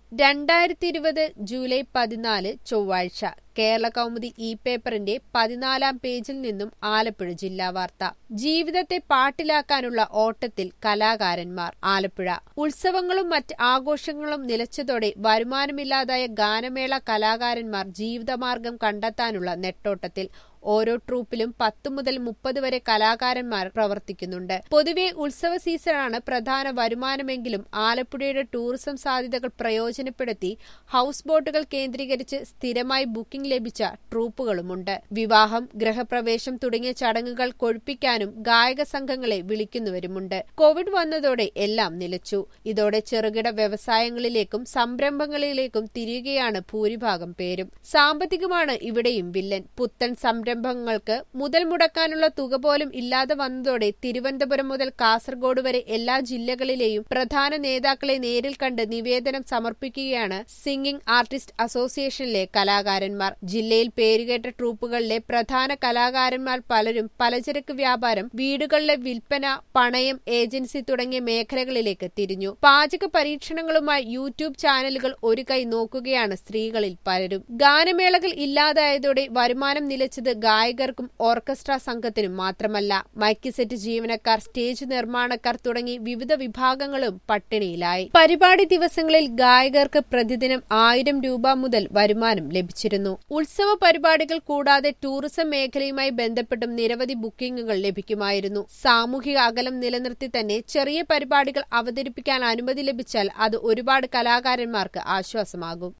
രണ്ടായിരത്തി ഇരുപത് ജൂലൈ പതിനാല് ചൊവ്വാഴ്ച കേരള കൗമുദി ഇ പേപ്പറിന്റെ പതിനാലാം പേജിൽ നിന്നും ആലപ്പുഴ ജില്ലാ വാർത്ത ജീവിതത്തെ പാട്ടിലാക്കാനുള്ള ഓട്ടത്തിൽ കലാകാരന്മാർ ആലപ്പുഴ ഉത്സവങ്ങളും മറ്റ് ആഘോഷങ്ങളും നിലച്ചതോടെ വരുമാനമില്ലാതായ ഗാനമേള കലാകാരന്മാർ ജീവിതമാർഗം കണ്ടെത്താനുള്ള നെട്ടോട്ടത്തിൽ ഓരോ ട്രൂപ്പിലും പത്ത് മുതൽ മുപ്പത് വരെ കലാകാരന്മാർ പ്രവർത്തിക്കുന്നുണ്ട് പൊതുവെ ഉത്സവ സീസണാണ് പ്രധാന വരുമാനമെങ്കിലും ആലപ്പുഴയുടെ ടൂറിസം സാധ്യതകൾ പ്രയോജനപ്പെടുത്തി ഹൌസ് ബോട്ടുകൾ കേന്ദ്രീകരിച്ച് സ്ഥിരമായി ബുക്കിംഗ് ലഭിച്ച ട്രൂപ്പുകളുമുണ്ട് വിവാഹം ഗൃഹപ്രവേശം തുടങ്ങിയ ചടങ്ങുകൾ കൊഴുപ്പിക്കാനും ഗായക സംഘങ്ങളെ വിളിക്കുന്നുവരുമുണ്ട് കോവിഡ് വന്നതോടെ എല്ലാം നിലച്ചു ഇതോടെ ചെറുകിട വ്യവസായങ്ങളിലേക്കും സംരംഭങ്ങളിലേക്കും തിരിയുകയാണ് ഭൂരിഭാഗം പേരും സാമ്പത്തികമാണ് ഇവിടെയും വില്ലൻ പുത്തൻ സംരംഭങ്ങൾക്ക് മുതൽ മുടക്കാനുള്ള തുക പോലും ഇല്ലാതെ വന്നതോടെ തിരുവനന്തപുരം മുതൽ കാസർഗോഡ് വരെ എല്ലാ ജില്ലകളിലെയും പ്രധാന നേതാക്കളെ നേരിൽ കണ്ട് നിവേദനം സമർപ്പിക്കുകയാണ് സിംഗിംഗ് ആർട്ടിസ്റ്റ് അസോസിയേഷനിലെ കലാകാരന്മാർ ജില്ലയിൽ പേരുകേട്ട ട്രൂപ്പുകളിലെ പ്രധാന കലാകാരന്മാർ പലരും പലചരക്ക് വ്യാപാരം വീടുകളിലെ വിൽപ്പന പണയം ഏജൻസി തുടങ്ങിയ മേഖലകളിലേക്ക് തിരിഞ്ഞു പാചക പരീക്ഷണങ്ങളുമായി യൂട്യൂബ് ചാനലുകൾ ഒരു കൈ നോക്കുകയാണ് സ്ത്രീകളിൽ പലരും ഗാനമേളകൾ ഇല്ലാതായതോടെ വരുമാനം നിലച്ചത് ഗായകർക്കും ഓർക്കസ്ട്ര സംഘത്തിനും മാത്രമല്ല മൈക്ക് സെറ്റ് ജീവനക്കാർ സ്റ്റേജ് നിർമ്മാണക്കാർ തുടങ്ങി വിവിധ വിഭാഗങ്ങളും പട്ടിണിയിലായി പരിപാടി ദിവസങ്ങളിൽ ഗായകർക്ക് പ്രതിദിനം ആയിരം രൂപ മുതൽ വരുമാനം ലഭിച്ചിരുന്നു ഉത്സവ പരിപാടികൾ കൂടാതെ ടൂറിസം മേഖലയുമായി ബന്ധപ്പെട്ടും നിരവധി ബുക്കിംഗുകൾ ലഭിക്കുമായിരുന്നു സാമൂഹിക അകലം നിലനിർത്തി തന്നെ ചെറിയ പരിപാടികൾ അവതരിപ്പിക്കാൻ അനുമതി ലഭിച്ചാൽ അത് ഒരുപാട് കലാകാരന്മാർക്ക് ആശ്വാസമാകും